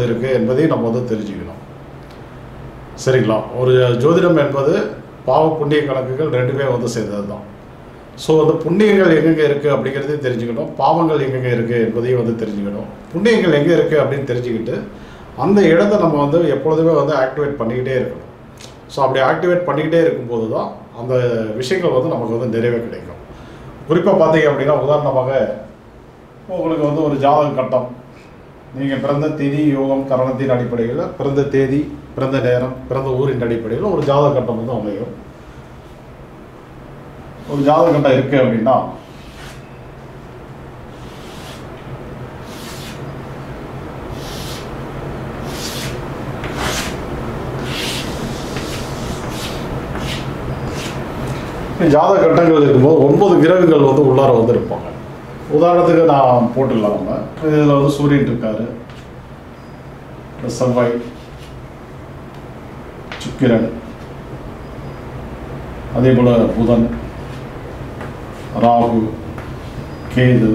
எப்பொழுது இருக்குது என்பதையும் நம்ம வந்து தெரிஞ்சுக்கணும் சரிங்களா ஒரு ஜோதிடம் என்பது பாவ புண்ணிய கணக்குகள் ரெண்டுமே வந்து சேர்ந்தது தான் ஸோ அந்த புண்ணியங்கள் எங்கெங்கே இருக்குது அப்படிங்கிறதையும் தெரிஞ்சுக்கணும் பாவங்கள் எங்கெங்கே இருக்குது என்பதையும் வந்து தெரிஞ்சுக்கணும் புண்ணியங்கள் எங்கே இருக்குது அப்படின்னு தெரிஞ்சுக்கிட்டு அந்த இடத்த நம்ம வந்து எப்பொழுதுமே வந்து ஆக்டிவேட் பண்ணிக்கிட்டே இருக்கணும் ஸோ அப்படி ஆக்டிவேட் பண்ணிக்கிட்டே இருக்கும்போது தான் அந்த விஷயங்கள் வந்து நமக்கு வந்து நிறைவே கிடைக்கும் குறிப்பாக பார்த்தீங்க அப்படின்னா உதாரணமாக உங்களுக்கு வந்து ஒரு ஜாதக கட்டம் நீங்கள் பிறந்த திதி யோகம் கரணத்தின் அடிப்படையில் பிறந்த தேதி பிறந்த நேரம் பிறந்த ஊரின் அடிப்படையில் ஒரு ஜாதக கட்டம் வந்து அமையும் ஒரு ஜாதக கட்டம் இருக்குது அப்படின்னா ஜாதக கட்டங்கள் இருக்கும்போது ஒன்பது கிரகங்கள் வந்து உள்ளார வந்து இருப்பாங்க உதாரணத்துக்கு நான் போட்டுடலாம் நம்ம இதில் வந்து சூரியன் இருக்காரு இந்த செவ்வாய் சுக்கிரன் அதே போல் புதன் ராகு கேது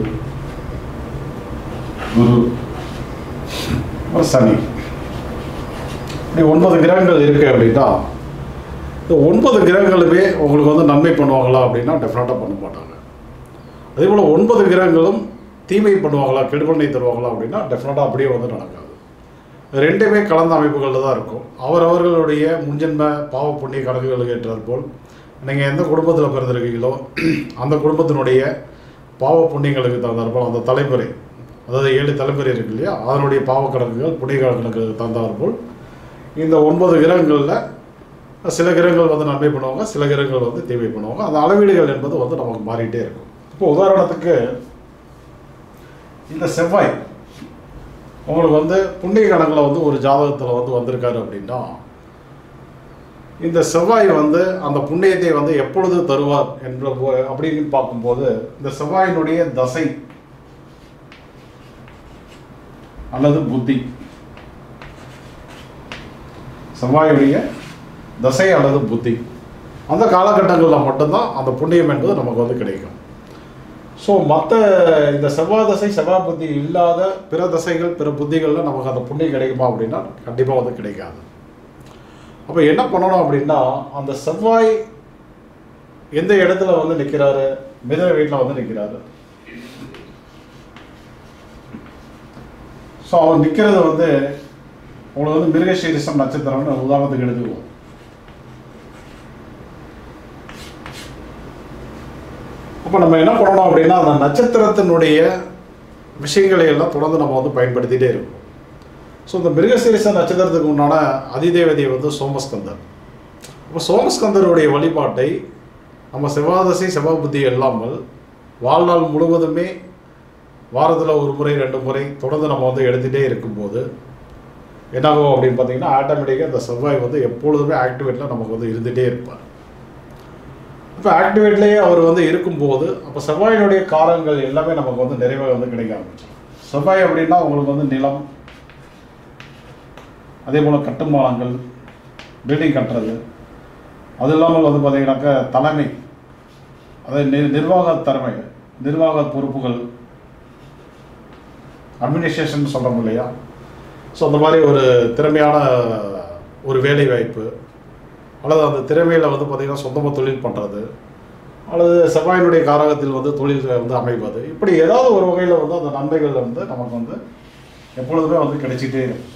குரு அப்புறம் சனி இப்படி ஒன்பது கிரகங்கள் இருக்கு அப்படின்னா இந்த ஒன்பது கிரகங்களுமே உங்களுக்கு வந்து நன்மை பண்ணுவாங்களா அப்படின்னா டெஃபினட்டாக பண்ண மாட்டாங்க அதே போல் ஒன்பது கிரகங்களும் தீமை பண்ணுவாங்களா கெடுபலனை தருவாங்களா அப்படின்னா டெஃபினட்டாக அப்படியே வந்து நடக்காது ரெண்டுமே கலந்த அமைப்புகளில் தான் இருக்கும் அவரவர்களுடைய முன்ஜென்ம பாவ புண்ணிய கணக்குகளுக்கு ஏற்றாற் போல் நீங்கள் எந்த குடும்பத்தில் பிறந்திருக்கீங்களோ அந்த குடும்பத்தினுடைய பாவ புண்ணியங்களுக்கு தகுந்தாற்போல் அந்த தலைமுறை அதாவது ஏழு தலைமுறை இருக்கு இல்லையா அதனுடைய பாவ கணக்குகள் புண்ணிய கணக்குகளுக்கு தகுந்தாற்போல் இந்த ஒன்பது கிரகங்களில் சில கிரகங்கள் வந்து நன்மை பண்ணுவாங்க சில கிரகங்கள் வந்து தீமை பண்ணுவாங்க அந்த அளவீடுகள் என்பது வந்து நமக்கு மாறிட்டே இருக்கும் இப்போ உதாரணத்துக்கு இந்த செவ்வாய் உங்களுக்கு வந்து புண்ணிய கணக்கில் வந்து ஒரு ஜாதகத்தில் வந்து வந்திருக்காரு அப்படின்னா இந்த செவ்வாய் வந்து அந்த புண்ணியத்தை வந்து எப்பொழுது தருவார் என்ற போ- அப்படின்னு பார்க்கும்போது இந்த செவ்வாயினுடைய தசை அல்லது புத்தி செவ்வாயுடைய தசை அல்லது புத்தி அந்த காலகட்டங்களில் மட்டும்தான் அந்த புண்ணியம் என்பது நமக்கு வந்து கிடைக்கும் ஸோ மற்ற இந்த செவ்வாய் தசை செவ்வாய் புத்தி இல்லாத பிற தசைகள் பிற புத்திகளில் நமக்கு அந்த புண்ணியம் கிடைக்குமா அப்படின்னா கண்டிப்பாக வந்து கிடைக்காது அப்போ என்ன பண்ணணும் அப்படின்னா அந்த செவ்வாய் எந்த இடத்துல வந்து நிற்கிறாரு மிதன வீட்டில் வந்து நிற்கிறாரு ஸோ அவர் நிற்கிறது வந்து உங்களுக்கு வந்து மிருகசீரிசம் நட்சத்திரம்னு உதாரணத்துக்கு எடுத்துக்குவோம் அப்போ நம்ம என்ன பண்ணணும் அப்படின்னா அந்த நட்சத்திரத்தினுடைய விஷயங்களை எல்லாம் தொடர்ந்து நம்ம வந்து பயன்படுத்திட்டே இருக்கோம் ஸோ இந்த மிருகசீரிச நட்சத்திரத்துக்கு உண்டான அதிதேவதை வந்து சோமஸ்கந்தர் அப்போ சோமஸ்கந்தருடைய வழிபாட்டை நம்ம செவ்வாதசை செவ்வாய் புத்தி இல்லாமல் வாழ்நாள் முழுவதுமே வாரத்தில் ஒரு முறை ரெண்டு முறை தொடர்ந்து நம்ம வந்து எடுத்துகிட்டே இருக்கும்போது என்னாகும் அப்படின்னு பார்த்தீங்கன்னா ஆட்டோமேட்டிக்காக இந்த செவ்வாய் வந்து எப்பொழுதுமே ஆக்டிவேட்டில் நமக்கு வந்து இருந்துகிட்டே இருப்பார் இப்போ ஆக்டிவேட்லேயே அவர் வந்து இருக்கும்போது அப்போ செவ்வாயினுடைய காரங்கள் எல்லாமே நமக்கு வந்து நிறைவாக வந்து கிடைக்க ஆரம்பிச்சிடும் செவ்வாய் அப்படின்னா உங்களுக்கு வந்து நிலம் அதே போல் கட்டுமானங்கள் பில்டிங் கட்டுறது அது இல்லாமல் வந்து பார்த்தீங்கன்னாக்கா தலைமை அதாவது நிர் நிர்வாக திறமை நிர்வாக பொறுப்புகள் அட்மினிஸ்ட்ரேஷன் சொல்கிறோம் இல்லையா ஸோ அந்த மாதிரி ஒரு திறமையான ஒரு வேலை வாய்ப்பு அல்லது அந்த திறமையில் வந்து பார்த்திங்கன்னா சொந்தமாக தொழில் பண்ணுறது அல்லது செவ்வாயினுடைய காரகத்தில் வந்து தொழில் வந்து அமைவது இப்படி ஏதாவது ஒரு வகையில் வந்து அந்த நன்மைகள் வந்து நமக்கு வந்து எப்பொழுதுமே வந்து கிடைச்சிட்டே இருக்கும்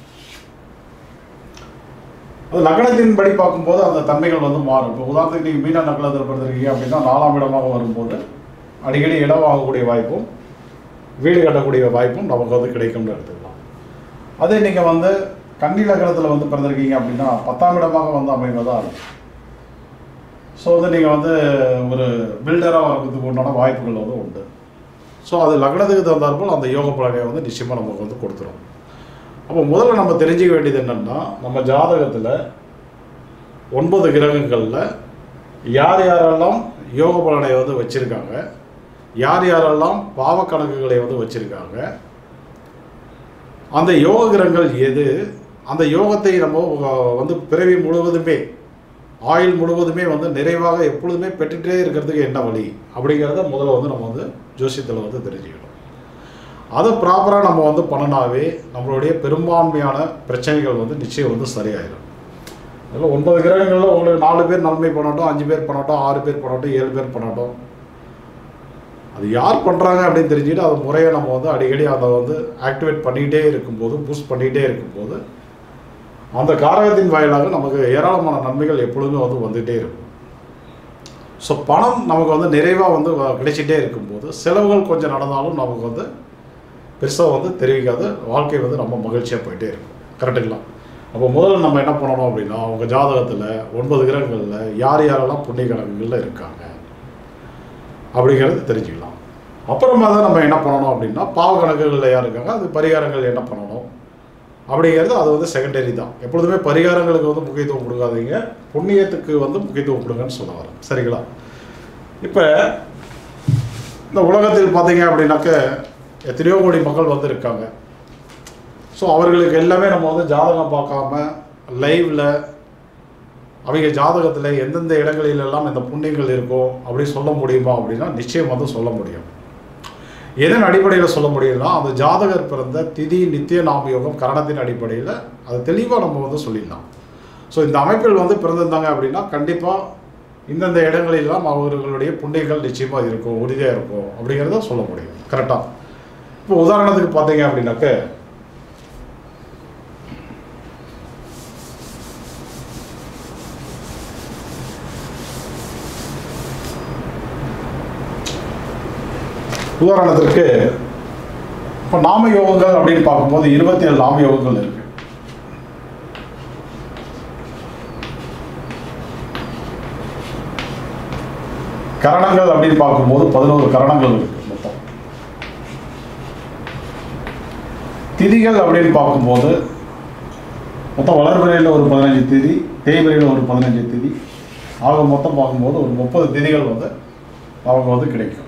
அது லக்னத்தின் படி பார்க்கும்போது அந்த தன்மைகள் வந்து மாறும் இப்போ உதாரணத்துக்கு நீங்கள் மீன நக்கலத்தில் பிறந்திருக்கீங்க அப்படின்னா நாலாம் இடமாக வரும்போது அடிக்கடி இடம் வாங்கக்கூடிய வாய்ப்பும் வீடு கட்டக்கூடிய வாய்ப்பும் நமக்கு வந்து கிடைக்கும்னு எடுத்துக்கலாம் அதே நீங்கள் வந்து கன்னி லக்னத்தில் வந்து பிறந்திருக்கீங்க அப்படின்னா பத்தாம் இடமாக வந்து அமைவதாக இருக்கும் ஸோ வந்து நீங்கள் வந்து ஒரு பில்டராக வர்றதுக்கு உண்டான வாய்ப்புகள் வந்து உண்டு ஸோ அது லக்னத்துக்கு தகுந்தாற்போல் அந்த யோக பலனை வந்து நிச்சயமாக நமக்கு வந்து கொடுத்துரும் அப்போ முதல்ல நம்ம தெரிஞ்சுக்க வேண்டியது என்னென்னா நம்ம ஜாதகத்தில் ஒன்பது கிரகங்களில் யார் யாரெல்லாம் யோக பலனை வந்து வச்சுருக்காங்க யார் யாரெல்லாம் பாவ கணக்குகளை வந்து வச்சுருக்காங்க அந்த யோக கிரகங்கள் எது அந்த யோகத்தை நம்ம வ- வந்து பிறவி முழுவதுமே ஆயுள் முழுவதுமே வந்து நிறைவாக எப்பொழுதுமே பெற்றுட்டே இருக்கிறதுக்கு என்ன வழி அப்படிங்கிறத முதல்ல வந்து நம்ம வந்து ஜோசியத்தில் வந்து தெரிஞ்சுக்கணும் அதை ப்ராப்பராக நம்ம வந்து பண்ணினாவே நம்மளுடைய பெரும்பான்மையான பிரச்சனைகள் வந்து நிச்சயம் வந்து சரியாயிடும் அதில் ஒன்பது கிரகங்களில் உங்களுக்கு நாலு பேர் நன்மை பண்ணட்டும் அஞ்சு பேர் பண்ணட்டும் ஆறு பேர் பண்ணட்டும் ஏழு பேர் பண்ணட்டும் அது யார் பண்ணுறாங்க அப்படின்னு தெரிஞ்சுட்டு அது முறையை நம்ம வந்து அடிக்கடி அதை வந்து ஆக்டிவேட் பண்ணிக்கிட்டே இருக்கும்போது பூஸ்ட் பண்ணிக்கிட்டே இருக்கும்போது அந்த காரகத்தின் வாயிலாக நமக்கு ஏராளமான நன்மைகள் எப்பொழுதுமே வந்து வந்துகிட்டே இருக்கும் ஸோ பணம் நமக்கு வந்து நிறைவாக வந்து வ- கிடைச்சிட்டே இருக்கும்போது செலவுகள் கொஞ்சம் நடந்தாலும் நமக்கு வந்து பெருசாக வந்து தெரிவிக்காது வாழ்க்கை வந்து ரொம்ப மகிழ்ச்சியாக போயிட்டே இருக்கும் கரெக்டுங்களா அப்போ முதல்ல நம்ம என்ன பண்ணணும் அப்படின்னா அவங்க ஜாதகத்தில் ஒன்பது கிரகங்களில் யார் யாரெல்லாம் புண்ணிய கணக்குகளில் இருக்காங்க அப்படிங்கிறது தெரிஞ்சுக்கலாம் அப்புறமா தான் நம்ம என்ன பண்ணணும் அப்படின்னா பாவ கணக்குகளில் யார் இருக்காங்க அது பரிகாரங்கள் என்ன பண்ணணும் அப்படிங்கிறது அது வந்து செகண்டரி தான் எப்பொழுதுமே பரிகாரங்களுக்கு வந்து முக்கியத்துவம் கொடுக்காதீங்க புண்ணியத்துக்கு வந்து முக்கியத்துவம் கொடுங்கன்னு சொல்ல வரேன் சரிங்களா இப்போ இந்த உலகத்தில் பார்த்தீங்க அப்படின்னாக்க எத்தனையோ கோடி மக்கள் வந்து இருக்காங்க ஸோ அவர்களுக்கு எல்லாமே நம்ம வந்து ஜாதகம் பார்க்காம லைவில் அவங்க ஜாதகத்தில் எந்தெந்த இடங்களில் எல்லாம் இந்த புண்ணியங்கள் இருக்கும் அப்படி சொல்ல முடியுமா அப்படின்னா நிச்சயம் வந்து சொல்ல முடியும் எதன் அடிப்படையில் சொல்ல முடியும்னா அந்த ஜாதகர் பிறந்த திதி நித்திய நாம யோகம் கரணத்தின் அடிப்படையில் அதை தெளிவாக நம்ம வந்து சொல்லிடலாம் ஸோ இந்த அமைப்பில் வந்து பிறந்திருந்தாங்க அப்படின்னா கண்டிப்பாக இந்தந்த இடங்களிலெல்லாம் அவர்களுடைய புண்ணியங்கள் நிச்சயமாக இருக்கும் உறுதியாக இருக்கும் அப்படிங்கிறத சொல்ல முடியும் கரெக்டாக இப்போ உதாரணத்துக்கு பார்த்தீங்க அப்படின்னாக்க உதாரணத்திற்கு இப்போ நாம யோகங்கள் அப்படின்னு பார்க்கும்போது இருபத்தி ஏழு நாம யோகங்கள் இருக்கு கரணங்கள் அப்படின்னு பார்க்கும்போது பதினோரு கரணங்கள் இருக்கு மொத்தம் திதிகள் அப்படின்னு பார்க்கும்போது மொத்தம் வளர்பிறையில் ஒரு பதினஞ்சு திதி தேய்பிறையில் ஒரு பதினஞ்சு திதி ஆக மொத்தம் பார்க்கும்போது ஒரு முப்பது திதிகள் வந்து அவங்க வந்து கிடைக்கும்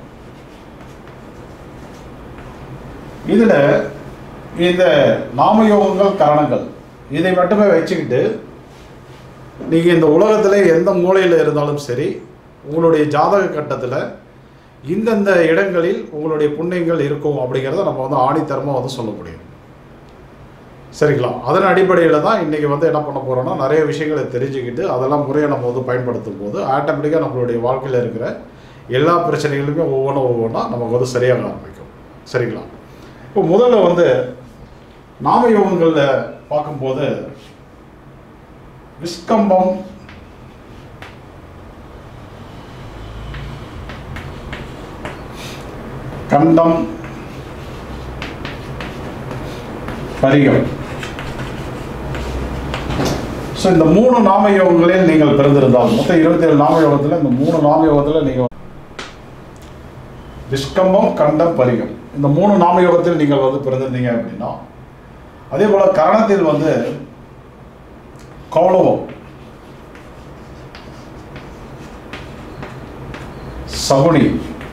இதில் இந்த நாமயோகங்கள் கரணங்கள் இதை மட்டுமே வச்சுக்கிட்டு நீங்கள் இந்த உலகத்தில் எந்த மூலையில் இருந்தாலும் சரி உங்களுடைய ஜாதக கட்டத்தில் இந்தந்த இடங்களில் உங்களுடைய புண்ணியங்கள் இருக்கும் அப்படிங்கிறத நம்ம வந்து ஆணித்தரமாக வந்து சொல்ல முடியும் சரிங்களா அதன் அடிப்படையில் தான் இன்றைக்கி வந்து என்ன பண்ண போகிறோம்னா நிறைய விஷயங்களை தெரிஞ்சுக்கிட்டு அதெல்லாம் முறையை நம்ம வந்து பயன்படுத்தும் போது ஆட்டோமேட்டிக்காக நம்மளுடைய வாழ்க்கையில் இருக்கிற எல்லா பிரச்சனைகளுமே ஒவ்வொன்றும் ஒவ்வொன்றா நமக்கு வந்து சரியாக ஆரம்பிக்கும் சரிங்களா இப்போ முதல்ல வந்து நாம யோகங்களில் பார்க்கும்போது விஸ்கம்பம் கண்டம் பரிகம் ஸோ இந்த மூணு நாம யோகங்களில் நீங்கள் பிறந்திருந்தால் மொத்தம் இருபத்தி ஏழு நாம யோகத்தில் இந்த மூணு நாம யோகத்தில் நீங்கள் விஸ்கம்பம் கண்டம் பரிகம் இந்த மூணு நாம யோகத்தில் நீங்கள் வந்து பிறந்திருந்தீங்க அப்படின்னா அதே போல கரணத்தில் வந்து கௌளவம் சகுனி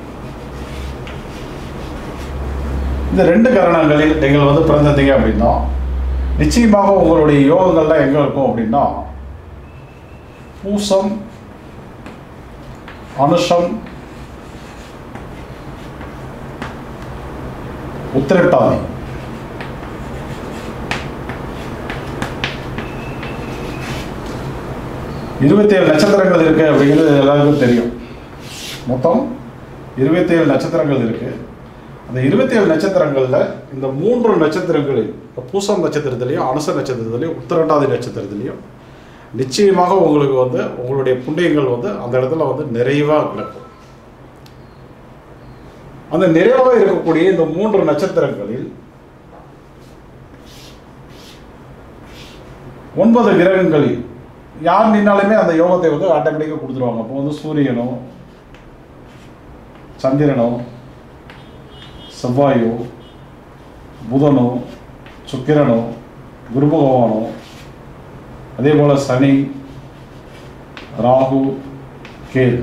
இந்த ரெண்டு கரணங்களில் நீங்கள் வந்து பிறந்திருந்தீங்க அப்படின்னா நிச்சயமாக உங்களுடைய யோகங்கள்லாம் எங்கே இருக்கும் அப்படின்னா பூசம் அனுஷம் உத்திரட்டாதி இருபத்தி ஏழு நட்சத்திரங்கள் இருக்கு அப்படிங்கிறது எல்லாருக்கும் தெரியும் மொத்தம் இருபத்தி ஏழு நட்சத்திரங்கள் இருக்கு அந்த இருபத்தி ஏழு நட்சத்திரங்களில் இந்த மூன்று நட்சத்திரங்களில் இப்போ பூசம் நட்சத்திரத்திலையும் அனுச நட்சத்திரத்திலையும் உத்திரட்டாதி நட்சத்திரத்திலையும் நிச்சயமாக உங்களுக்கு வந்து உங்களுடைய புண்ணியங்கள் வந்து அந்த இடத்துல வந்து நிறைவாக கிடக்கும் அந்த நிறைவாக இருக்கக்கூடிய இந்த மூன்று நட்சத்திரங்களில் ஒன்பது கிரகங்களில் யார் நின்னாலுமே அந்த யோகத்தை வந்து ஆட்டோமேட்டிக்காக கொடுத்துருவாங்க அப்போ வந்து சூரியனோ சந்திரனோ செவ்வாயோ புதனோ சுக்கிரனோ குரு பகவானோ அதே போல் சனி ராகு கேது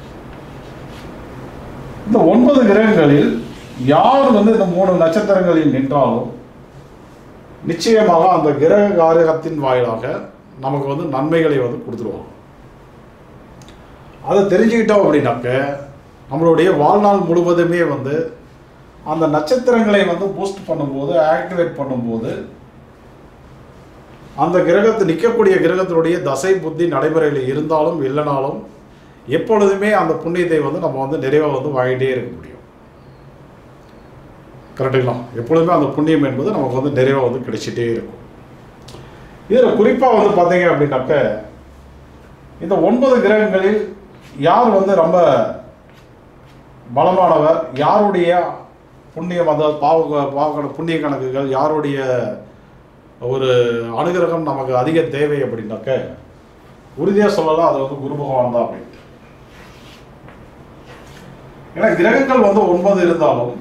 இந்த ஒன்பது கிரகங்களில் யார் வந்து இந்த மூணு நட்சத்திரங்களில் நின்றாலும் நிச்சயமாக அந்த கிரக காரகத்தின் வாயிலாக நமக்கு வந்து நன்மைகளை வந்து கொடுத்துருவாங்க அதை தெரிஞ்சுக்கிட்டோம் அப்படின்னாக்க நம்மளுடைய வாழ்நாள் முழுவதுமே வந்து அந்த நட்சத்திரங்களை வந்து பூஸ்ட் பண்ணும்போது ஆக்டிவேட் பண்ணும்போது அந்த கிரகத்து நிற்கக்கூடிய கிரகத்தினுடைய தசை புத்தி நடைமுறையில் இருந்தாலும் இல்லைனாலும் எப்பொழுதுமே அந்த புண்ணியத்தை வந்து நம்ம வந்து நிறைவாக வந்து வாங்கிட்டே இருக்க முடியும் கரெக்டுங்களா எப்பொழுதுமே அந்த புண்ணியம் என்பது நமக்கு வந்து நிறைவாக வந்து கிடைச்சிட்டே இருக்கும் இதில் குறிப்பாக வந்து பார்த்தீங்க அப்படின்னாக்க இந்த ஒன்பது கிரகங்களில் யார் வந்து ரொம்ப பலமானவர் யாருடைய புண்ணியம் அதாவது பாவ பாவ புண்ணிய கணக்குகள் யாருடைய ஒரு அனுகிரகம் நமக்கு அதிக தேவை அப்படின்னாக்க உறுதியாக சொல்லலாம் அது வந்து குரு பகவான் தான் அப்படின்ட்டு ஏன்னா கிரகங்கள் வந்து ஒன்பது இருந்தாலும்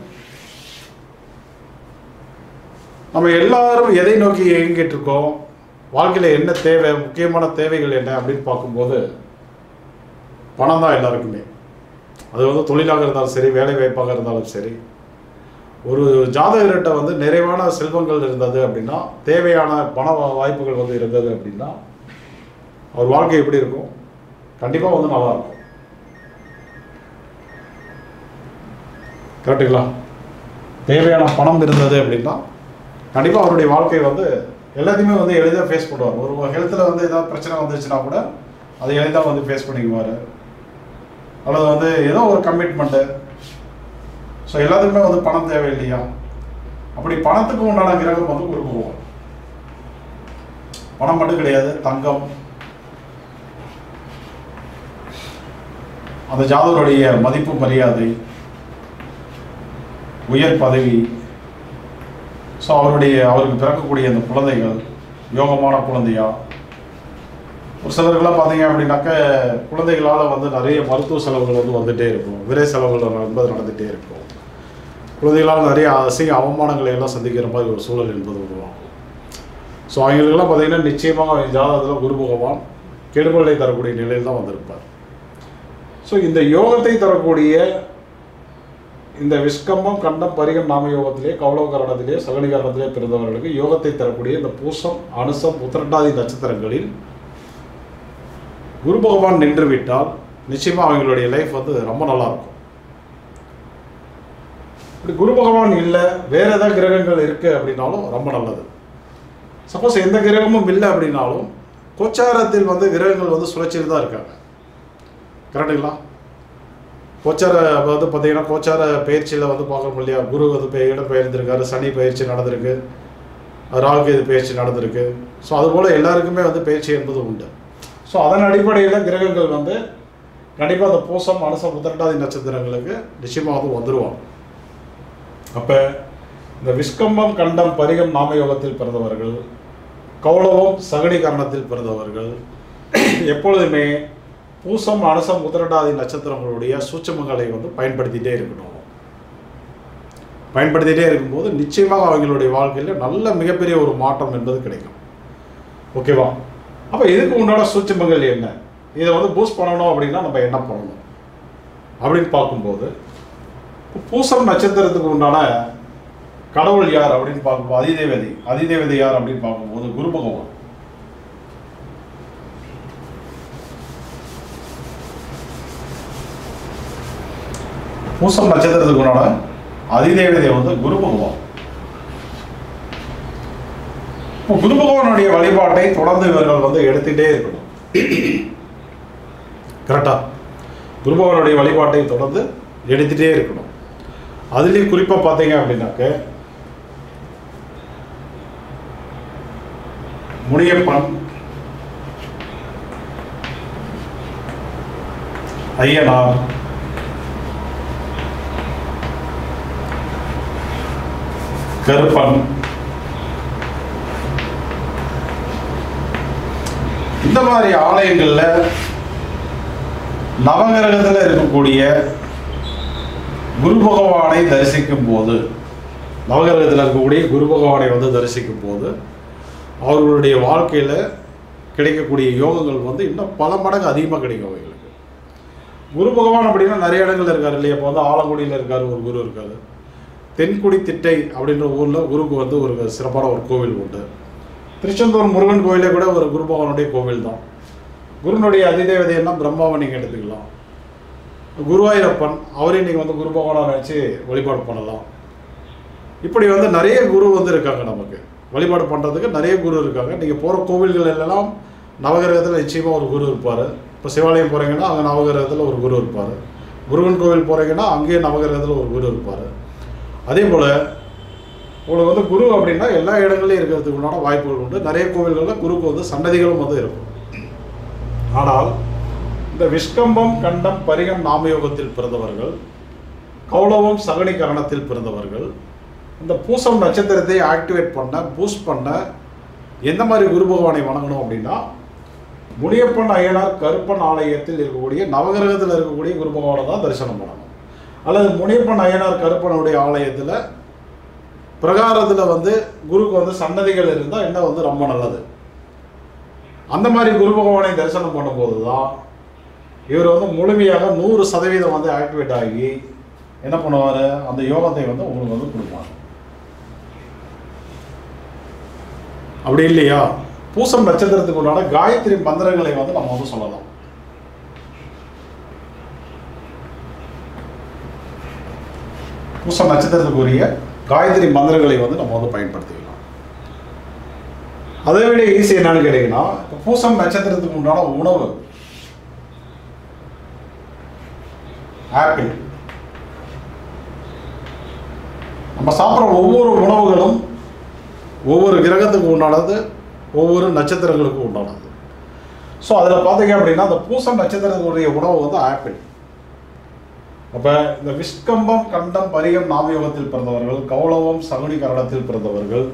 நம்ம எல்லாரும் எதை நோக்கி இயங்கிட்டு இருக்கோம் வாழ்க்கையில் என்ன தேவை முக்கியமான தேவைகள் என்ன அப்படின்னு பார்க்கும்போது பணம் தான் எல்லாருக்குமே அது வந்து தொழிலாக இருந்தாலும் சரி வேலை வாய்ப்பாக இருந்தாலும் சரி ஒரு ஜாதகர்கிட்ட வந்து நிறைவான செல்வங்கள் இருந்தது அப்படின்னா தேவையான பண வா- வாய்ப்புகள் வந்து இருந்தது அப்படின்னா அவர் வாழ்க்கை எப்படி இருக்கும் கண்டிப்பாக வந்து நல்லா இருக்கும் கரெக்டுங்களா தேவையான பணம் இருந்தது அப்படின்னா கண்டிப்பாக அவருடைய வாழ்க்கை வந்து எல்லாத்தையுமே வந்து எளிதாக ஃபேஸ் பண்ணுவார் ஒரு ஹெல்த்தில் வந்து ஏதாவது பிரச்சனை வந்துச்சுன்னா கூட அதை எளிதாக வந்து ஃபேஸ் பண்ணிக்குவார் அல்லது வந்து ஏதோ ஒரு கமிட்மெண்ட்டு ஸோ எல்லாத்துக்குமே வந்து பணம் தேவை இல்லையா அப்படி பணத்துக்கு உண்டான கிரகம் வந்து குரு பகவான் பணம் மட்டும் கிடையாது தங்கம் அந்த ஜாதகருடைய மதிப்பு மரியாதை உயர் பதவி ஸோ அவருடைய அவருக்கு பிறக்கக்கூடிய அந்த குழந்தைகள் யோகமான குழந்தையா ஒரு சிலருக்கெல்லாம் பார்த்தீங்க அப்படின்னாக்க குழந்தைகளால் வந்து நிறைய மருத்துவ செலவுகள் வந்து வந்துட்டே இருக்கும் விரை செலவுகள் என்பது நடந்துகிட்டே இருக்கும் குழந்தைகளால் நிறைய அசிங்க அவமானங்களை எல்லாம் சந்திக்கிற மாதிரி ஒரு சூழல் என்பது உருவாகும் ஸோ அவங்களுக்கெல்லாம் பார்த்தீங்கன்னா நிச்சயமாக அவங்க ஜாதகத்தில் குரு பகவான் கெடுபலை தரக்கூடிய நிலையில் தான் வந்திருப்பார் ஸோ இந்த யோகத்தை தரக்கூடிய இந்த விஸ்கம்பம் கண்டம் பரிகம் நாம யோகத்திலே கௌளவகரணத்திலே சகலிகரணத்திலே பிறந்தவர்களுக்கு யோகத்தை தரக்கூடிய இந்த பூசம் அனுசம் உத்திரட்டாதி நட்சத்திரங்களில் குரு பகவான் நின்று விட்டால் நிச்சயமா அவங்களுடைய லைஃப் வந்து ரொம்ப நல்லா இருக்கும் இப்படி குரு பகவான் இல்லை வேற ஏதாவது கிரகங்கள் இருக்கு அப்படின்னாலும் ரொம்ப நல்லது சப்போஸ் எந்த கிரகமும் இல்லை அப்படின்னாலும் கோச்சாரத்தில் வந்து கிரகங்கள் வந்து சுழற்சியில் தான் இருக்காங்க கரெக்டுங்களா கோச்சார வந்து பார்த்தீங்கன்னா கோச்சார பயிற்சியில் வந்து பார்க்கணும் இல்லையா குரு வந்து இப்போ இடம் பெயர்ந்திருக்காரு சனி பயிற்சி நடந்திருக்கு ராகுகேது பயிற்சி நடந்திருக்கு ஸோ அதுபோல் எல்லாருக்குமே வந்து பயிற்சி என்பது உண்டு ஸோ அதன் அடிப்படையில் கிரகங்கள் வந்து கண்டிப்பாக அந்த பூசம் மனசம் உத்திரட்டாதி நட்சத்திரங்களுக்கு நிச்சயமாக வந்து வந்துடுவாங்க அப்போ இந்த விஸ்கம்பம் கண்டம் பரிகம் நாமயோகத்தில் பிறந்தவர்கள் கௌளவம் சகடி கரணத்தில் பிறந்தவர்கள் எப்பொழுதுமே பூசம் அனசம் உத்திரட்டாதி நட்சத்திரங்களுடைய சூட்சமங்களை வந்து பயன்படுத்திட்டே இருக்கணும் பயன்படுத்திட்டே இருக்கும்போது நிச்சயமாக அவங்களுடைய வாழ்க்கையில் நல்ல மிகப்பெரிய ஒரு மாற்றம் என்பது கிடைக்கும் ஓகேவா அப்போ இதுக்கு உண்டான சூட்சமங்கள் என்ன இதை வந்து பூஸ்ட் பண்ணணும் அப்படின்னா நம்ம என்ன பண்ணணும் அப்படின்னு பார்க்கும்போது பூசம் நட்சத்திரத்துக்கு உண்டான கடவுள் யார் அப்படின்னு பார்க்கும்போது அதிதேவதை அதிதேவதை யார் அப்படின்னு பார்க்கும்போது குரு பகவான் பூசம் நட்சத்திரத்துக்கு உண்டான அதிதேவதை வந்து குரு பகவான் இப்போ குரு பகவானுடைய வழிபாட்டை தொடர்ந்து இவர்கள் வந்து எடுத்துட்டே இருக்கணும் கரெக்டா குரு பகவானுடைய வழிபாட்டை தொடர்ந்து எடுத்துட்டே இருக்கணும் அதுலேயும் குறிப்பாக பார்த்தீங்க அப்படின்னாக்க முனியப்பன் ஐயனார் கருப்பன் இந்த மாதிரி ஆலயங்கள்ல நவகிரகத்தில் இருக்கக்கூடிய குரு பகவானை தரிசிக்கும் போது நவகிரகத்தில் இருக்கக்கூடிய குரு பகவானை வந்து தரிசிக்கும் போது அவர்களுடைய வாழ்க்கையில் கிடைக்கக்கூடிய யோகங்கள் வந்து இன்னும் பல மடங்கு அதிகமாக கிடைக்கும் அவங்களுக்கு குரு பகவான் அப்படின்னா நிறைய இடங்கள்ல இருக்காரு இல்லையா இப்போ வந்து ஆலங்குடியில் இருக்காரு ஒரு குரு இருக்காரு தென்குடி திட்டை அப்படின்ற ஊரில் குருக்கு வந்து ஒரு சிறப்பான ஒரு கோவில் உண்டு திருச்செந்தூர் முருகன் கோயிலே கூட ஒரு குரு பகவானுடைய கோவில் தான் குருனுடைய அதிதேவதை என்ன பிரம்மாவை நீங்கள் எடுத்துக்கலாம் குருவாயூரப்பன் அவரையும் நீங்கள் வந்து குரு பகவானை நினச்சி வழிபாடு பண்ணலாம் இப்படி வந்து நிறைய குரு வந்து இருக்காங்க நமக்கு வழிபாடு பண்ணுறதுக்கு நிறைய குரு இருக்காங்க நீங்கள் போகிற கோவில்கள் எல்லாம் நவகிரகத்தில் நிச்சயமாக ஒரு குரு இருப்பார் இப்போ சிவாலயம் போகிறீங்கன்னா அங்கே நவகிரகத்தில் ஒரு குரு இருப்பார் முருகன் கோவில் போகிறீங்கன்னா அங்கேயே நவகிரகத்தில் ஒரு குரு இருப்பார் அதே போல் உங்களுக்கு வந்து குரு அப்படின்னா எல்லா இடங்களையும் இருக்கிறதுக்கு உண்டான வாய்ப்புகள் உண்டு நிறைய கோவில்களில் குருக்கு வந்து சன்னதிகளும் வந்து இருக்கும் ஆனால் இந்த விஷ்கம்பம் கண்டம் பரிகம் நாமயோகத்தில் பிறந்தவர்கள் கௌளவம் சகனி கரணத்தில் பிறந்தவர்கள் இந்த பூசம் நட்சத்திரத்தை ஆக்டிவேட் பண்ண பூஸ்ட் பண்ண எந்த மாதிரி குரு பகவானை வணங்கணும் அப்படின்னா முனியப்பன் அய்யனார் கருப்பன் ஆலயத்தில் இருக்கக்கூடிய நவகிரகத்தில் இருக்கக்கூடிய குரு பகவானை தான் தரிசனம் பண்ணணும் அல்லது முனியப்பன் அய்யனார் கருப்பனுடைய ஆலயத்தில் பிரகாரத்தில் வந்து குருக்கு வந்து சன்னதிகள் இருந்தால் இன்னும் வந்து ரொம்ப நல்லது அந்த மாதிரி குரு பகவானை தரிசனம் பண்ணும்போது தான் இவர் வந்து முழுமையாக நூறு சதவீதம் வந்து ஆக்டிவேட் ஆகி என்ன பண்ணுவார் அந்த யோகத்தை வந்து உங்களுக்கு வந்து கொடுப்பார் அப்படி இல்லையா பூசம் நட்சத்திரத்துக்கு உண்டான காயத்ரி மந்திரங்களை வந்து நம்ம வந்து சொல்லலாம் பூசம் நட்சத்திரத்துக்குரிய காயத்ரி மந்திரங்களை வந்து நம்ம வந்து பயன்படுத்திக்கலாம் அதை விட ஈஸி என்னன்னு கேட்டீங்கன்னா இப்போ பூசம் நட்சத்திரத்துக்கு உண்டான உணவு ஆப்பிள் நம்ம சாப்பிட்ற ஒவ்வொரு உணவுகளும் ஒவ்வொரு கிரகத்துக்கு உண்டானது ஒவ்வொரு நட்சத்திரங்களுக்கு உண்டானது ஸோ அதில் பார்த்தீங்க அப்படின்னா அந்த பூசம் நட்சத்திரத்துக்குரிய உணவு வந்து ஆப்பிள் அப்போ இந்த விஷ்கம்பம் கண்டம் பரிகம் நாமயோகத்தில் பிறந்தவர்கள் கௌளவம் சகுனி கரணத்தில் பிறந்தவர்கள்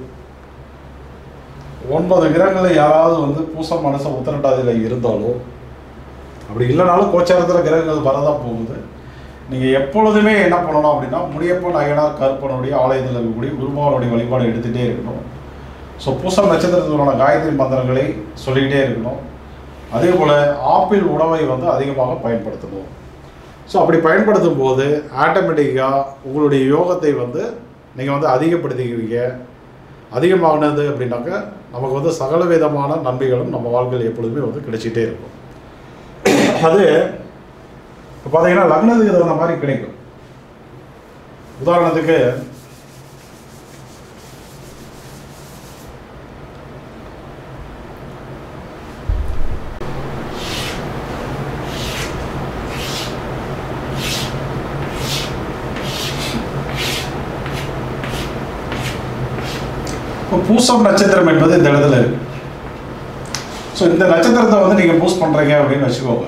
ஒன்பது கிரகங்களில் யாராவது வந்து பூசம் மனசை உத்தரட்டாதியில் இருந்தாலோ அப்படி இல்லைனாலும் கோச்சாரத்தில் கிரகங்கள் வரதான் போகுது நீங்கள் எப்பொழுதுமே என்ன பண்ணணும் அப்படின்னா முனியப்பன் அய்யனார் கருப்பனுடைய ஆலயத்தில் இருக்கக்கூடிய குருமாவனுடைய வழிபாடு எடுத்துகிட்டே இருக்கணும் ஸோ பூசம் நட்சத்திரத்திலான காயத்ரி மந்திரங்களை சொல்லிக்கிட்டே இருக்கணும் அதே போல் ஆப்பிள் உணவை வந்து அதிகமாக பயன்படுத்தணும் ஸோ அப்படி பயன்படுத்தும் போது ஆட்டோமேட்டிக்காக உங்களுடைய யோகத்தை வந்து நீங்கள் வந்து அதிகப்படுத்திக்குவீங்க அதிகமானது அப்படின்னாக்க நமக்கு வந்து சகல விதமான நன்மைகளும் நம்ம வாழ்க்கையில் எப்பொழுதுமே வந்து கிடைச்சிட்டே இருக்கும் அது இப்போ பார்த்தீங்கன்னா லக்னத்துக்கு தகுந்த மாதிரி கிடைக்கும் உதாரணத்துக்கு இப்போ பூசம் நட்சத்திரம் என்பது இந்த இடத்துல இருக்கு ஸோ இந்த நட்சத்திரத்தை வந்து நீங்கள் பூஸ் பண்ணுறீங்க அப்படின்னு வச்சுக்கோங்க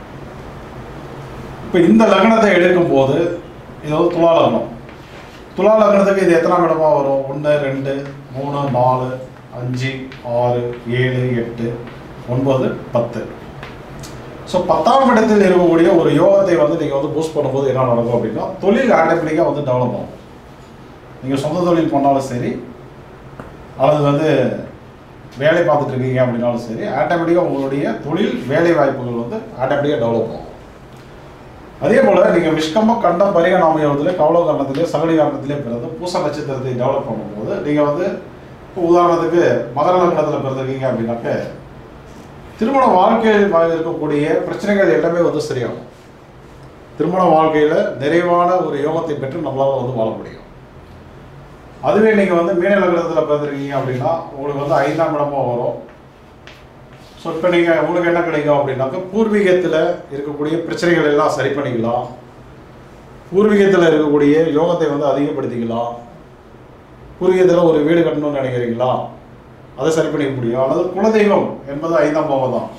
இப்போ இந்த லக்னத்தை எடுக்கும் போது இது வந்து துலா லக்னம் துலா லக்னத்துக்கு இது எத்தனாம் இடமா வரும் ஒன்று ரெண்டு மூணு நாலு அஞ்சு ஆறு ஏழு எட்டு ஒன்பது பத்து ஸோ பத்தாம் இடத்தில் இருக்கக்கூடிய ஒரு யோகத்தை வந்து நீங்கள் வந்து பூஸ்ட் பண்ணும்போது என்ன நடக்கும் அப்படின்னா தொழில் ஆட்டோமேட்டிக்காக வந்து டெவலப் ஆகும் நீங்கள் சொந்த தொழில் பண்ணாலும் சரி அல்லது வந்து வேலை பார்த்துட்டு இருக்கீங்க அப்படின்னாலும் சரி ஆட்டோமேட்டிக்காக உங்களுடைய தொழில் வேலை வாய்ப்புகள் வந்து ஆட்டோமேட்டிக்காக டெவலப் ஆகும் அதே போல் நீங்கள் விஷ்கம்ப கண்டம் பரிக நாமயோகத்தில் கவல கரணத்திலே சகடி கரணத்திலே பிறந்து பூச நட்சத்திரத்தை டெவலப் பண்ணும்போது நீங்கள் வந்து இப்போ உதாரணத்துக்கு மகர லக்னத்தில் பிறந்திருக்கீங்க அப்படின்னாக்க திருமண வாழ்க்கையில் இருக்கக்கூடிய பிரச்சனைகள் எல்லாமே வந்து சரியாகும் திருமண வாழ்க்கையில் நிறைவான ஒரு யோகத்தை பெற்று நம்மளால் வந்து வாழ முடியும் அதுவே நீங்கள் வந்து மீன லக்னத்தில் பிறந்திருக்கீங்க அப்படின்னா உங்களுக்கு வந்து ஐந்தாம் இடமா வரும் ஸோ இப்போ நீங்கள் உங்களுக்கு என்ன கிடைக்கும் அப்படின்னாக்க பூர்வீகத்தில் இருக்கக்கூடிய பிரச்சனைகள் எல்லாம் சரி பண்ணிக்கலாம் பூர்வீகத்தில் இருக்கக்கூடிய யோகத்தை வந்து அதிகப்படுத்திக்கலாம் பூர்வீகத்தில் ஒரு வீடு கட்டணும்னு நினைக்கிறீங்களா அதை சரி பண்ணிக்க முடியும் அல்லது குலதெய்வம் என்பது ஐந்தாம் பாவம் தான்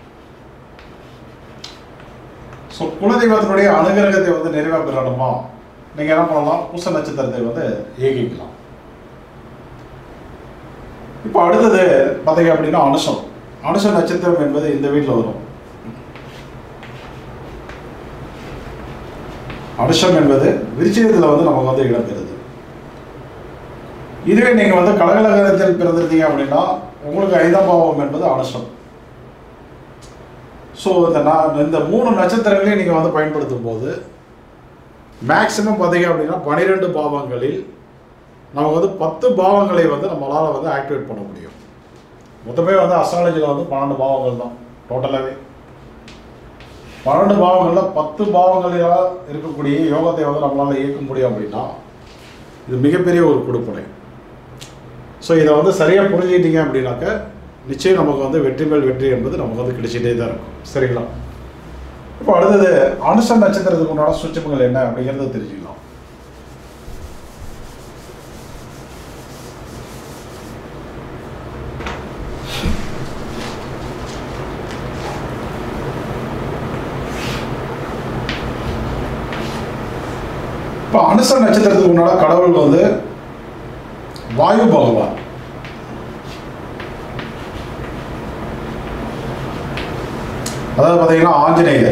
ஸோ குலதெய்வத்தினுடைய அனுகிரகத்தை வந்து நிறைவாக பெறணுமா நீங்கள் என்ன பண்ணலாம் பூச நட்சத்திரத்தை வந்து ஏகிக்கலாம் இப்போ அடுத்தது பார்த்தீங்க அப்படின்னா அனுஷம் அனுஷ நட்சத்திரம் என்பது இந்த வீட்டில் வரும் அனுஷம் என்பது விருச்சிகத்தில் வந்து நமக்கு வந்து இடம்பெறுது இதுவே நீங்கள் வந்து கடகலகரத்தில் பிறந்திருந்தீங்க அப்படின்னா உங்களுக்கு ஐந்தாம் பாவம் என்பது அனுஷம் ஸோ இந்த நான் இந்த மூணு நட்சத்திரங்களையும் நீங்கள் வந்து பயன்படுத்தும் போது மேக்சிமம் பார்த்தீங்க அப்படின்னா பன்னிரெண்டு பாவங்களில் நமக்கு வந்து பத்து பாவங்களை வந்து நம்மளால் வந்து ஆக்டிவேட் பண்ண முடியும் மொத்தமே வந்து அஸ்ட்ராலஜியில் வந்து பன்னெண்டு பாவங்கள் தான் டோட்டலாகவே பன்னெண்டு பாவங்களில் பத்து பாவங்களில் இருக்கக்கூடிய யோகத்தை வந்து நம்மளால் இயக்க முடியும் அப்படின்னா இது மிகப்பெரிய ஒரு கொடுப்பனை ஸோ இதை வந்து சரியாக புரிஞ்சுக்கிட்டீங்க அப்படின்னாக்க நிச்சயம் நமக்கு வந்து வெற்றி மேல் வெற்றி என்பது நமக்கு வந்து கிடைச்சிட்டே தான் இருக்கும் சரிங்களா இப்போ அடுத்தது அனுச நட்சத்திரத்துக்கு உண்டான சூட்சமங்கள் என்ன அப்படிங்கிறத தெரிஞ்சுக்கலாம் இப்போ அனுச நட்சத்திரத்துக்கு உண்டான கடவுள் வந்து வாயு பகவான் அதாவது பார்த்தீங்கன்னா ஆஞ்சநேயர்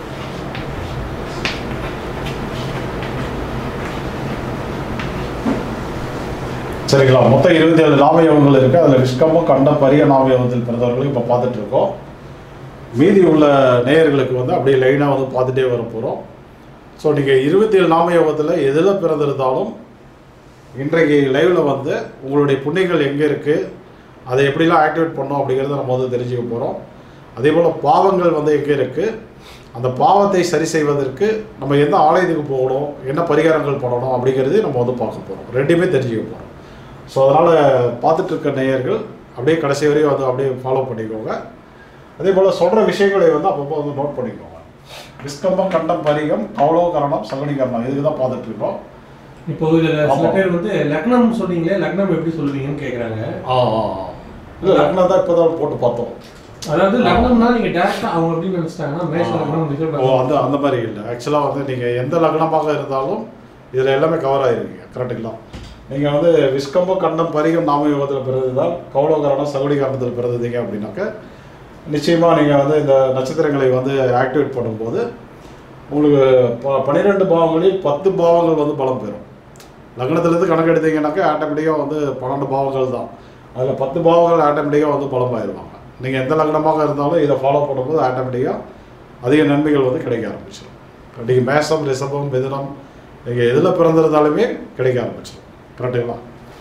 சரிங்களா மொத்தம் இருபத்தி ஏழு நாமயோகங்கள் இருக்கு அதில் விஷ்கம்பம் கண்டம் பரிய நாமயோகத்தில் பிறந்தவர்களும் இப்போ பார்த்துட்டு இருக்கோம் மீதி உள்ள நேயர்களுக்கு வந்து அப்படியே லைனாக வந்து பார்த்துட்டே வர போகிறோம் ஸோ நீங்கள் இருபத்தி ஏழு நாமயோகத்தில் எதில் பிறந்திருந்தாலும் இன்றைக்கு லைவில் வந்து உங்களுடைய புண்ணியங்கள் எங்கே இருக்குது அதை எப்படிலாம் ஆக்டிவேட் பண்ணோம் அப்படிங்கிறத நம்ம வந்து தெரிஞ்சுக்க போகிறோம் அதே போல் பாவங்கள் வந்து எங்கே இருக்குது அந்த பாவத்தை சரி செய்வதற்கு நம்ம எந்த ஆலயத்துக்கு போகணும் என்ன பரிகாரங்கள் பண்ணணும் அப்படிங்கிறது நம்ம வந்து பார்க்க போகிறோம் ரெண்டுமே தெரிஞ்சுக்க போகிறோம் ஸோ அதனால் பார்த்துட்டு இருக்க நேயர்கள் அப்படியே கடைசி வரையும் வந்து அப்படியே ஃபாலோ பண்ணிக்கோங்க அதே போல் சொல்கிற விஷயங்களை வந்து அப்பப்போ வந்து நோட் பண்ணிக்கோங்க விஸ்கம்பம் கண்டம் பரிகம் கௌலவகரணம் சகுனிகரணம் இதுக்கு தான் பார்த்துட்டு இருக்கோம் இப்போ இதுல சில ஆமா. பேர் வந்து லக்னம் சொன்னீங்களே லக்னம் எப்படி சொல்லுவீங்கன்னு கேக்குறாங்க ஆ இல்லை லக்னம் தான் இப்போ தான் போட்டு பார்த்தோம் அதாவது லக்னம்னா நீங்க டேரக்டா அவங்க எப்படி நினைச்சிட்டாங்கன்னா மேஷ லக்னம் ரிஷப ஓ லக்னம் அந்த அந்த மாதிரி இல்லை ஆக்சுவலாக வந்து நீங்கள் எந்த லக்னமாக இருந்தாலும் இதில் எல்லாமே கவர் ஆகிருக்கீங்க கரெக்டுங்களா நீங்கள் வந்து விஸ்கம்ப கண்டம் பரிகம் நாமயோகத்தில் பிறந்ததால் கௌலகரணம் சகுடிகரணத்தில் பிறந்ததீங்க அப்படின்னாக்க நிச்சயமாக நீங்கள் வந்து இந்த நட்சத்திரங்களை வந்து ஆக்டிவேட் பண்ணும்போது உங்களுக்கு ப பன்னிரெண்டு பாவங்களில் பத்து பாவங்கள் வந்து பலம் பெறும் லக்னத்துலேருந்து கணக்கு எடுத்தீங்கன்னாக்கா ஆட்டோமேட்டிக்காக வந்து பன்னெண்டு பாவங்கள் தான் அதில் பத்து பாவங்கள் ஆட்டோமேட்டிக்காக வந்து பலம் ஆயிடுவாங்க நீங்கள் எந்த லக்னமாக இருந்தாலும் இதை ஃபாலோ பண்ணும்போது ஆட்டோமேட்டிக்காக அதிக நன்மைகள் வந்து கிடைக்க ஆரம்பிச்சிடும் நீங்கள் மேசம் ரிஷபம் மிதுனம் நீங்கள் எதில் பிறந்திருந்தாலுமே கிடைக்க ஆரம்பிச்சிடும் கரெக்டுங்களா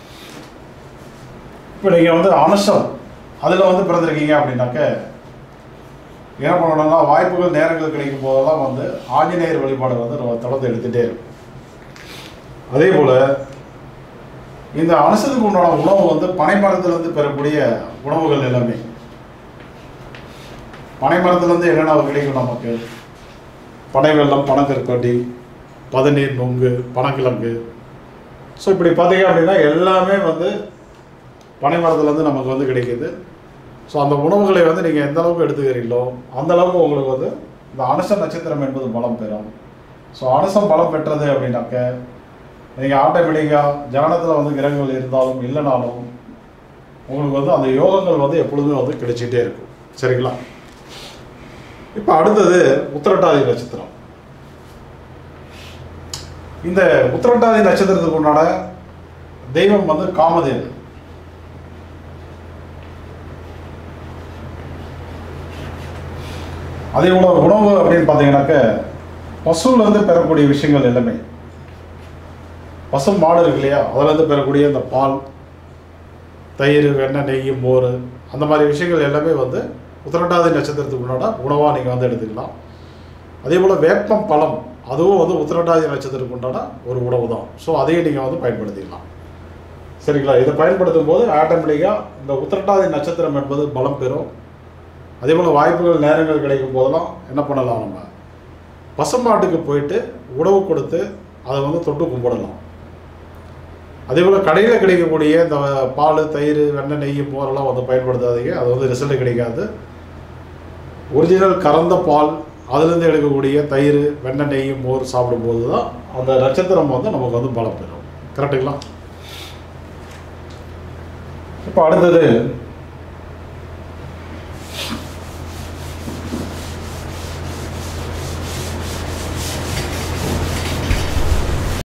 இப்போ நீங்கள் வந்து அனுஷம் அதில் வந்து பிறந்திருக்கீங்க அப்படின்னாக்க என்ன பண்ணணும்னா வாய்ப்புகள் நேரங்கள் கிடைக்கும் போதெல்லாம் வந்து ஆஞ்சநேயர் வழிபாடு வந்து நம்ம தொடர்ந்து எடுத்துகிட்டே இருக்கும் அதே போல் இந்த அனுசத்துக்கு உண்டான உணவு வந்து பனைமரத்துலேருந்து பெறக்கூடிய உணவுகள் எல்லாமே பனைமரத்துலேருந்து என்னென்ன கிடைக்கும் நமக்கு பனை வெல்லம் பனக்கற்கட்டி பதநீர் நொங்கு பனங்கிழங்கு ஸோ இப்படி பார்த்தீங்க அப்படின்னா எல்லாமே வந்து பனை மரத்துலேருந்து நமக்கு வந்து கிடைக்குது ஸோ அந்த உணவுகளை வந்து நீங்கள் எந்த அளவுக்கு எடுத்துக்கிறீங்களோ அந்த அளவுக்கு உங்களுக்கு வந்து இந்த அனுச நட்சத்திரம் என்பது பலம் பெறும் ஸோ அனுசம் பலம் பெற்றது அப்படின்னாக்க நீங்கள் ஆட்டோமேட்டிக்காக ஜானத்தில் வந்து கிரகங்கள் இருந்தாலும் இல்லைனாலும் உங்களுக்கு வந்து அந்த யோகங்கள் வந்து எப்பொழுதுமே வந்து கிடைச்சிட்டே இருக்கும் சரிங்களா இப்போ அடுத்தது உத்திரட்டாதி நட்சத்திரம் இந்த உத்திரட்டாதி நட்சத்திரத்துக்கு உண்டான தெய்வம் வந்து காமதேவன் அதே போல உணவு அப்படின்னு பார்த்தீங்கன்னாக்க பசுலேருந்து பெறக்கூடிய விஷயங்கள் எல்லாமே பசு மாடு இருக்கு இல்லையா அதுலேருந்து பெறக்கூடிய இந்த பால் தயிர் வெண்ணெய் நெய் மோர் அந்த மாதிரி விஷயங்கள் எல்லாமே வந்து உத்திரட்டாதி நட்சத்திரத்துக்கு உண்டான உணவாக நீங்கள் வந்து எடுத்துக்கலாம் அதே போல் வேப்பம் பழம் அதுவும் வந்து உத்திரட்டாதி நட்சத்திரத்துக்கு உண்டான ஒரு உணவு தான் ஸோ அதையும் நீங்கள் வந்து பயன்படுத்திக்கலாம் சரிங்களா இதை பயன்படுத்தும் போது ஆட்டோமேட்டிக்காக இந்த உத்திரட்டாதி நட்சத்திரம் என்பது பலம் பெறும் அதே போல் வாய்ப்புகள் நேரங்கள் கிடைக்கும் போதெல்லாம் என்ன பண்ணலாம் நம்ம பசுமாட்டுக்கு போயிட்டு உணவு கொடுத்து அதை வந்து தொட்டு கும்பிடலாம் அதே போல் கடையில் கிடைக்கக்கூடிய இந்த பால் தயிர் வெண்ணெய் நெய் மோரெல்லாம் வந்து பயன்படுத்தாதீங்க அது வந்து ரிசல்ட் கிடைக்காது ஒரிஜினல் கறந்த பால் அதுலேருந்து எடுக்கக்கூடிய தயிர் வெண்ணெய் நெய் மோர் சாப்பிடும்போது தான் அந்த நட்சத்திரம் வந்து நமக்கு வந்து பலம் பெறும் கரெக்டுங்களா இப்போ அடுத்தது